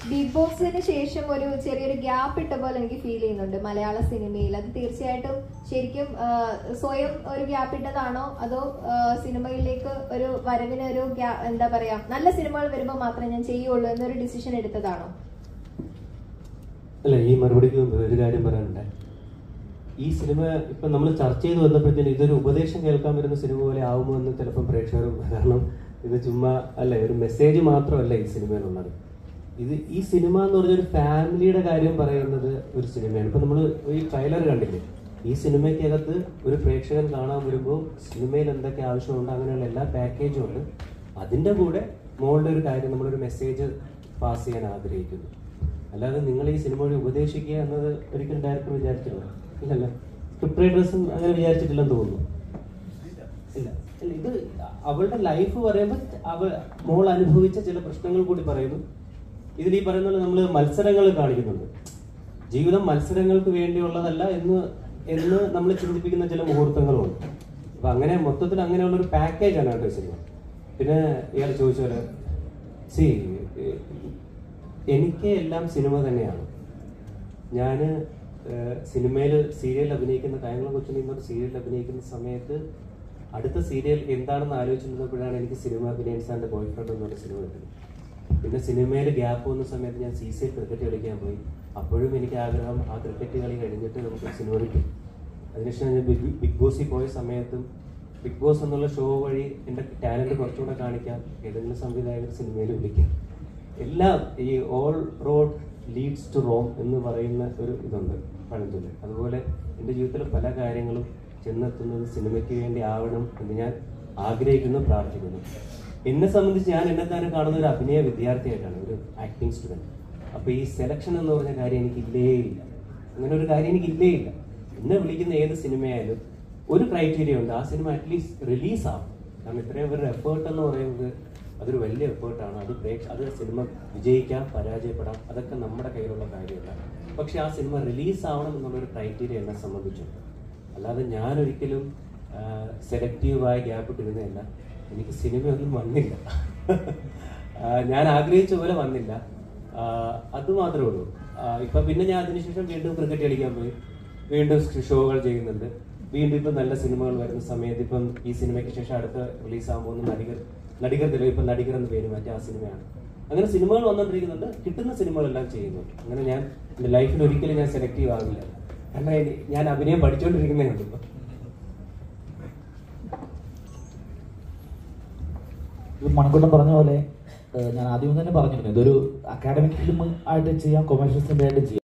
big ബോസിന് ശേഷം ഒരു ചെറിയൊരു ഗ്യാപ്പ് ഇട്ട പോലെ എനിക്ക് ഫീൽ ചെയ്യുന്നുണ്ട് മലയാള സിനിമയിൽ അത് തീർച്ചയായിട്ടും ശരിക്കും ആ, സ്വയം ഒരു ഗ്യാപ്പ് ഇട്ടതാണോ അതോ ആ, സിനിമയിലേക്ക് ഒരു വരവിന് ഒരു ഗ്യാ- എന്താ പറയാ നല്ല സിനിമകൾ വരുമ്പോൾ മാത്രമേ ഞാൻ ചെയ്യുള്ളൂ എന്നൊരു ഡിസിഷൻ എടുത്തതാണോ അല്ല ഈ മറുപടിക്ക് മുമ്പ് ഒരു കാര്യം പറയാനുണ്ട് ഈ സിനിമ ഇപ്പൊ നമ്മൾ ചർച്ച ചെയ്ത് വന്നപ്പോഴത്തേന് ഇതൊരു ഉപദേശം കേൾക്കാൻ വരുന്ന സിനിമ പോലെ ആവുമോ എന്ന് ചിലപ്പോൾ പ്രേക്ഷകരും കാരണം ഇത് ചുമ്മാ അല്ല ഒരു മെസ്സേജ് മാത്രമല്ല ഈ സിനിമയിലുള്ളത് ഇത് ഈ സിനിമ എന്ന് പറഞ്ഞൊരു ഫാമിലിയുടെ കാര്യം പറയുന്നത് ഒരു സിനിമയാണ് ഇപ്പൊ നമ്മൾ ഈ ട്രെയിലർ കണ്ടില്ലേ ഈ സിനിമയ്ക്കകത്ത് ഒരു പ്രേക്ഷകൻ കാണാൻ വരുമ്പോൾ സിനിമയിൽ എന്തൊക്കെ ആവശ്യമുണ്ട് അങ്ങനെയുള്ള എല്ലാ പാക്കേജും ഉണ്ട് അതിന്റെ കൂടെ മോളുടെ ഒരു കാര്യം നമ്മളൊരു മെസ്സേജ് പാസ് ചെയ്യാൻ ആഗ്രഹിക്കുന്നു അല്ലാതെ നിങ്ങൾ ഈ സിനിമ വഴി ഉപദേശിക്കുക എന്നത് ഒരിക്കലും ഡയറക്ടർ വിചാരിച്ചിട്ടില്ല ഇല്ലല്ല സ്ക്രിപ്റ്റ് റൈറ്റേഴ്സും അങ്ങനെ വിചാരിച്ചിട്ടില്ലെന്ന് തോന്നുന്നു ഇല്ല ഇല്ല ഇത് അവളുടെ ലൈഫ് പറയുമ്പോൾ അവ മോൾ അനുഭവിച്ച ചില പ്രശ്നങ്ങൾ കൂടി പറയുന്നു ഇതിൽ ഈ പറയുന്ന പോലെ നമ്മൾ മത്സരങ്ങൾ കാണിക്കുന്നുണ്ട് ജീവിതം മത്സരങ്ങൾക്ക് വേണ്ടിയുള്ളതല്ല എന്ന് എന്ന് നമ്മൾ ചിന്തിപ്പിക്കുന്ന ചില മുഹൂർത്തങ്ങളുമുണ്ട് അപ്പൊ അങ്ങനെ മൊത്തത്തിൽ അങ്ങനെയുള്ള ഒരു പാക്കേജ് ആണ് കേട്ടോ ഈ സിനിമ പിന്നെ ഇയാൾ ചോദിച്ച പോലെ സി എനിക്ക് എല്ലാം സിനിമ തന്നെയാണ് ഞാൻ സിനിമയിൽ സീരിയൽ അഭിനയിക്കുന്ന കായംകുളം കൊച്ചിൻ എന്നൊരു സീരിയൽ അഭിനയിക്കുന്ന സമയത്ത് അടുത്ത സീരിയൽ എന്താണെന്ന് ആലോചിച്ചിരുന്നപ്പോഴാണ് എനിക്ക് സിനിമ അഭിനയിച്ച എൻ്റെ ബോയ് ഫ്രണ്ട് എന്നൊരു സിനിമ കിട്ടുന്നത് പിന്നെ സിനിമയിൽ ഗ്യാപ്പ് വന്ന സമയത്ത് ഞാൻ സി സി ക്രിക്കറ്റ് കളിക്കാൻ പോയി അപ്പോഴും എനിക്ക് ആഗ്രഹം ആ ക്രിക്കറ്റ് കളി കഴിഞ്ഞിട്ട് നമുക്ക് സിനിമ കിട്ടും അതിനുശേഷം ഞാൻ ബിഗ് ബിഗ് ബോസിൽ പോയ സമയത്തും ബിഗ് ബോസ് എന്നുള്ള ഷോ വഴി എൻ്റെ ടാലന്റ് കുറച്ചുകൂടെ കാണിക്കാം ഏതെങ്കിലും സംവിധായകർ സിനിമയിൽ വിളിക്കാം എല്ലാം ഈ all road leads to Rome എന്ന് പറയുന്ന ഒരു ഇതുണ്ട് പഴഞ്ചൊല്ല് അതുപോലെ എൻ്റെ ജീവിതത്തിലെ പല കാര്യങ്ങളും ചെന്നെത്തുന്നത് സിനിമയ്ക്ക് വേണ്ടി ആവണം എന്ന് ഞാൻ ആഗ്രഹിക്കുന്നു പ്രാർത്ഥിക്കുന്നു എന്നെ സംബന്ധിച്ച് ഞാൻ എന്നെ തന്നെ കാണുന്ന ഒരു അഭിനയ വിദ്യാർത്ഥിയായിട്ടാണ് ഒരു ആക്ടിങ് സ്റ്റുഡൻറ് അപ്പൊ ഈ സെലക്ഷൻ എന്ന് പറഞ്ഞ കാര്യം എനിക്ക് ഇല്ലേ ഇല്ല അങ്ങനെ ഒരു കാര്യം എനിക്ക് ഇല്ലേ ഇല്ല എന്നെ വിളിക്കുന്ന ഏത് സിനിമയായാലും ഒരു ക്രൈറ്റീരിയ ഉണ്ട് ആ സിനിമ അറ്റ്ലീസ്റ്റ് റിലീസ് ആവും കാരണം ഇത്രയും പേരുടെ എഫേർട്ട് എന്ന് പറയുന്നത് അതൊരു വലിയ എഫേർട്ടാണ് അത് പ്രേക്ഷ അത് സിനിമ വിജയിക്കാം പരാജയപ്പെടാം അതൊക്കെ നമ്മുടെ കയ്യിലുള്ള കാര്യമല്ല പക്ഷെ ആ സിനിമ റിലീസ് ആവണം എന്നുള്ളൊരു ക്രൈറ്റീരിയ എന്നെ സംബന്ധിച്ചുണ്ട് അല്ലാതെ ഞാൻ ഒരിക്കലും സെലക്റ്റീവായ ഗ്യാപ്പ് ഇട്ടിരുന്നില്ല എനിക്ക് സിനിമയൊന്നും വന്നില്ല ആ, ഞാൻ ആഗ്രഹിച്ച പോലെ വന്നില്ല ആ, അത് മാത്രമേ ഉള്ളൂ ആ, ഇപ്പൊ പിന്നെ ഞാൻ അതിനുശേഷം വീണ്ടും ക്രിക്കറ്റ് കളിക്കാൻ പോയി വീണ്ടും ഷോകൾ ചെയ്യുന്നുണ്ട് വീണ്ടും ഇപ്പം നല്ല സിനിമകൾ വരുന്ന സമയത്ത് ഇപ്പം ഈ സിനിമയ്ക്ക് ശേഷം അടുത്ത റിലീസ് ആകാൻ പോകുന്ന നടികർ നടികർ തെളിവ് ഇപ്പം നടികർ എന്ന് പേര് മാറ്റി ആ സിനിമയാണ് അങ്ങനെ സിനിമകൾ വന്നുകൊണ്ടിരിക്കുന്നുണ്ട് കിട്ടുന്ന സിനിമകളെല്ലാം ചെയ്യുന്നുണ്ട് അങ്ങനെ ഞാൻ എൻ്റെ ലൈഫിൽ ഒരിക്കലും ഞാൻ സെലക്റ്റീവ് ആവില്ല കാരണം എനി- ഞാൻ അഭിനയം പഠിച്ചുകൊണ്ടിരിക്കുന്നേ ഉള്ളൂ ഇപ്പം ഇത് മണിക്കൂട്ടം പറഞ്ഞ പോലെ ഏഹ് ഞാൻ ആദ്യം തന്നെ പറഞ്ഞിരുന്നു ഇതൊരു അക്കാഡമിക് ഫിലിം ആയിട്ട് ചെയ്യാം കൊമേഴ്ഷ്യൽ സിനിമ ആയിട്ട് ചെയ്യാം